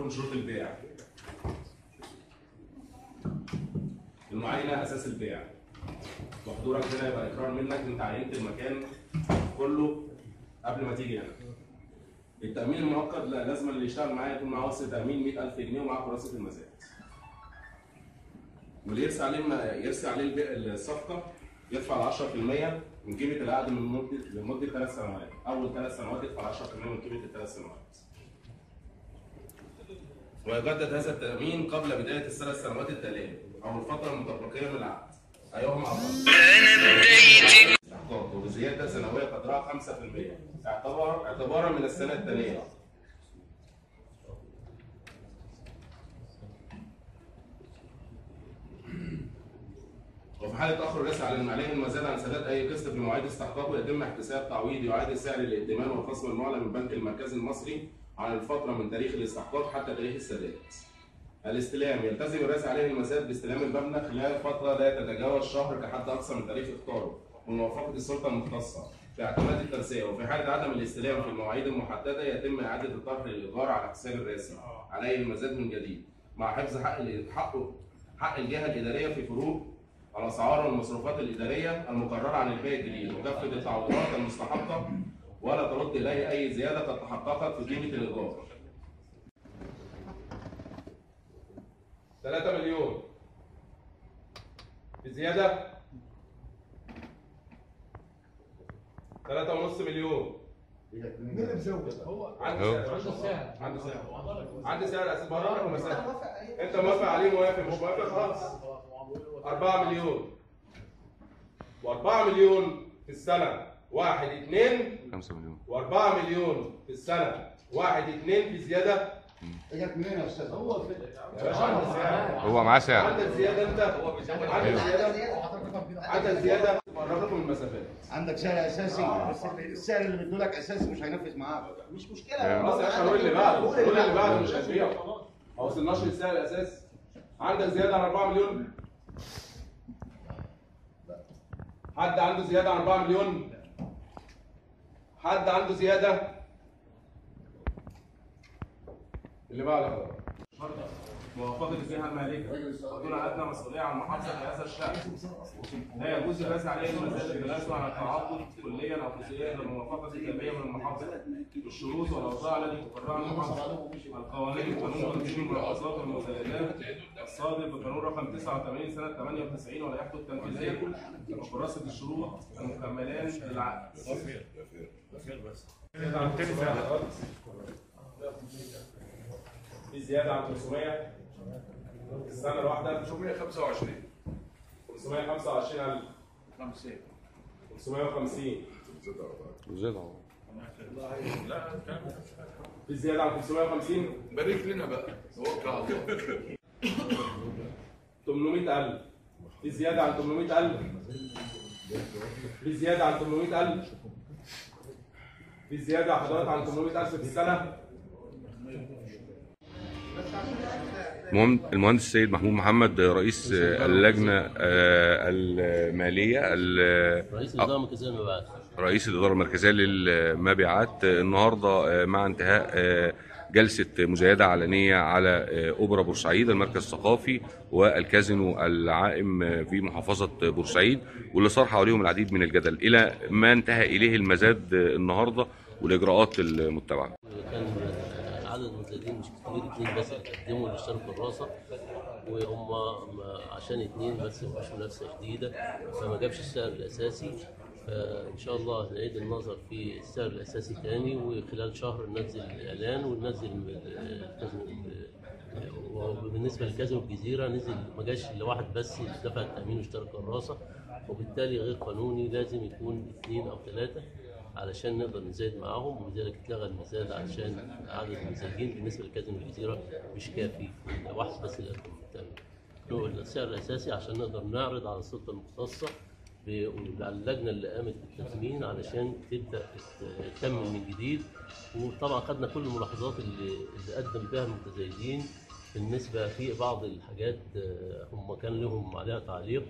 لكم شروط البيع المعاينه اساس البيع وحضورك هنا يبقى اقرار منك انت عينت المكان كله قبل ما تيجي هنا التامين المؤقت لا لازم اللي يشتغل معايا يكون معاه وصل تامين 100000 جنيه ومعاه كراسه المزاد واللي يرسي عليه ما يرسي عليه البيع- الصفقه يدفع 10% من قيمه العقد من مده لمده ثلاث سنوات اول ثلاث سنوات يدفع 10% من قيمه الثلاث سنوات ويجدد هذا التأمين قبل بداية الثلاث سنوات التالية أو الفترة المتبقية من العقد أيهما أفضل؟ استحقاق وبزيادة سنوية قدرها 5% اعتبار اعتبارا من السنة الثانية وفي حالة تأخر الرئيس على عليه المزاد عن سداد أي قسط في مواعيد استحقاقه يتم احتساب تعويض يعادل سعر الائتمان والخصم المعلن من البنك المركزي المصري عن الفترة من تاريخ الاستحقاق حتى تاريخ السداد. الاستلام يلتزم الرئيس عليه المزاد باستلام المبنى خلال فترة لا تتجاوز شهر كحد أقصى من تاريخ اختاره وموافقة السلطة المختصة في اعتماد الترسية وفي حالة عدم الاستلام في المواعيد المحددة يتم إعادة الطرح للإيجار على حساب الرئاسي عليه المزاد من جديد مع حفظ حق ال- حقه حق الجهة الإدارية في فروق الأسعار والمصروفات الإدارية المقررة عن البيع الجديد وكافة التعويضات المستحقة ولا ترد إليه أي زيادة قد تحققت في قيمة الإيجار. 3 مليون بزيادة 3.5 مليون مين اللي مزود؟ هو عندي هو. سعر عنده سعر. عندي سعر عندي سعر أساس بره ولا مسافة انت موافق عليه موافق مش موافق خلاص 4 مليون و4 مليون في السنة واحد اتنين 5 مليون و4 مليون في السنة واحد اتنين في زيادة اجت منين يا استاذ؟ هو في يا باشا عندك سعر هو معاه سعر عندك زيادة انت عندك زيادة عندك زيادة قربكم المسافات عندك سعر اساسي بس السعر اللي بيدوا لك اساسي مش هينفذ معاك مش مشكله خلاص يا باشا قول اللي بعده قول اللي بعده مش هتبيعه ما وصلناش للسعر الاساسي عندك زيادة عن 4 مليون حد عنده زيادة عن 4 مليون حد عنده زيادة اللي بعده موافقة الجهة المالكة ودون أدنى مسؤولية عن المحافظة في هذا الشأن لا يجوز الرئيس عليه المزاد التنازل عن التعاقد كليا أو جزئيا بالموافقة الكاملة من المحافظة بالشروط والأوضاع التي تقررها المحافظة القوانين القانون تنظيم الملاحظات والمزايدات الصادر بقانون رقم 89 سنة 98 ولائحته التنفيذية وكراسة الشروط المكملان للعقد. زيادة عن 500 في زيادة عن 500 في السنة الواحدة 525 525 50 550 زيادة اهو في زيادة عن 550 بارك لنا بقى توكل على الله 800000 في زيادة عن 800000 في زيادة عن 800000 في زيادة حضرتك عن 800000 في السنة المهم- المهندس السيد محمود محمد رئيس اللجنة آه، المالية ال- رئيس الإدارة المركزية للمبيعات رئيس الإدارة المركزية للمبيعات آه، النهاردة آه، مع انتهاء آه، جلسة مزايدة علنية على آه، أوبرا بورسعيد المركز الثقافي والكازينو العائم آه، في محافظة بورسعيد واللي صار حواليهم العديد من الجدل إلى ما انتهى إليه المزاد آه، النهاردة والإجراءات المتبعة كان عدد المزايدين مش كتير اتنين بس اللي قدموا اللي اشتركوا الراسة وهم ما- عشان اتنين بس مفيش منافسة شديدة فما جابش السعر الأساسي فإن شاء الله نعيد النظر في السعر الأساسي تاني وخلال شهر ننزل الإعلان وننزل الكازينو وبالنسبة لكازينو الجزيرة نزل ما جاش إلا واحد بس اللي دفع التأمين واشترك الراسة وبالتالي غير قانوني لازم يكون اثنين أو ثلاثة علشان نقدر نزايد معاهم ولذلك اتلغى المزاد عشان عدد المزايدين بالنسبه لكازينو الجزيره مش كافي واحد بس اللي قدم التأمين. هو السعر الاساسي عشان نقدر نعرض على السلطه المختصه ب- وعلى اللجنه اللي قامت بالتثمين علشان تبدا تكمل من جديد وطبعا خدنا كل الملاحظات اللي اللي قدم بها المتزايدين بالنسبه في بعض الحاجات آه، هم كان لهم عليها تعليق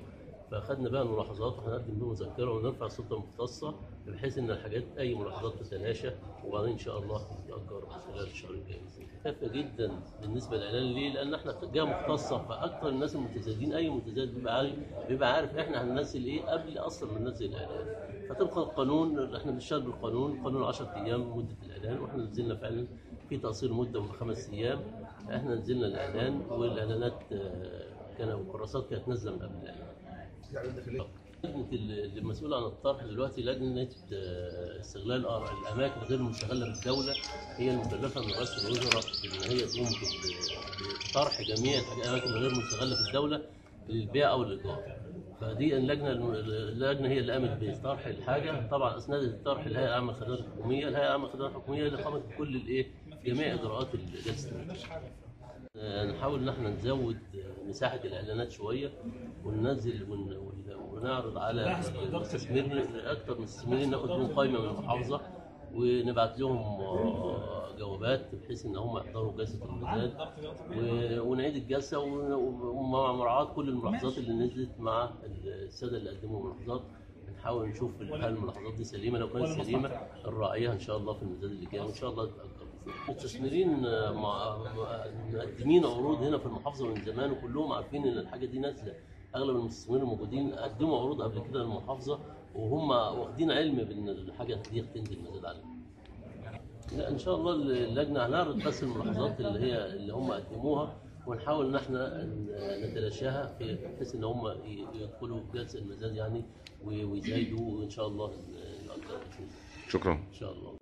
فاخدنا بقى الملاحظات وهنقدم بيه مذكره ونرفع السلطه المختصه بحيث ان الحاجات اي ملاحظات تتلاشى وبعدين ان شاء الله تتاجر خلال الشهر الجاي باذن الله. كافيه جدا بالنسبه للاعلان ليه؟ لان احنا جهه مختصه فاكثر الناس المتزايدين اي متزايد بيبقى عارف بيبقى عارف احنا هننزل ايه قبل اصلا ما ننزل الاعلان. فطبقا القانون احنا بنشتغل بالقانون قانون 10 ايام مده الاعلان واحنا نزلنا فعلا في تقصير مده من خمس ايام احنا نزلنا الاعلان والاعلانات آه، كان والكراسات كانت نازله من قبل الاعلان. لجنة ال- المسؤولة عن الطرح دلوقتي لجنة آه، استغلال الأر- الأماكن غير المستغلة بالدولة هي المكلفة من رئاسة الوزراء إن هي تقوم ب- بطرح جميع الأماكن الغير مستغلة في الدولة للبيع أو للإيجار. فدي اللجنة اللجنة هي اللي قامت بطرح الحاجة طبعا أسندت الطرح الهيئة العامة للخدمات الحكومية، الهيئة العامة للخدمات الحكومية اللي قامت بكل الإيه جميع إجراءات الجلسة آه، نحاول ان احنا نزود آه، مساحه الاعلانات شويه وننزل ون- ون- ونعرض على المستثمرين اكثر من المستثمرين ناخد لهم قائمه من المحافظه ونبعت لهم آه، جوابات بحيث ان هم يحضروا جلسه الميزان و- ونعيد الجلسه ون- ومع مراعاه كل الملاحظات اللي نزلت مع الساده اللي قدموا ملاحظات نحاول نشوف هل الملاحظات دي سليمه لو كانت سليمه نراعيها ان شاء الله في الميزان اللي جاي وان شاء الله تتاجر المستثمرين آه، مع- مع- مقدمين عروض هنا في المحافظه من زمان وكلهم عارفين ان الحاجه دي نازله اغلب المستثمرين الموجودين قدموا عروض قبل كده للمحافظه وهم واخدين علم بان الحاجه دي هتنزل مزاد عليهم. لا ان شاء الله اللجنه هنعرض بس الملاحظات اللي هي اللي هم قدموها ونحاول ان احنا نتلاشاها في بحيث ان هم ي- يدخلوا جلسه المزاد يعني وي- ويزايدوا وان شاء الله نقدر شكرا ان شاء الله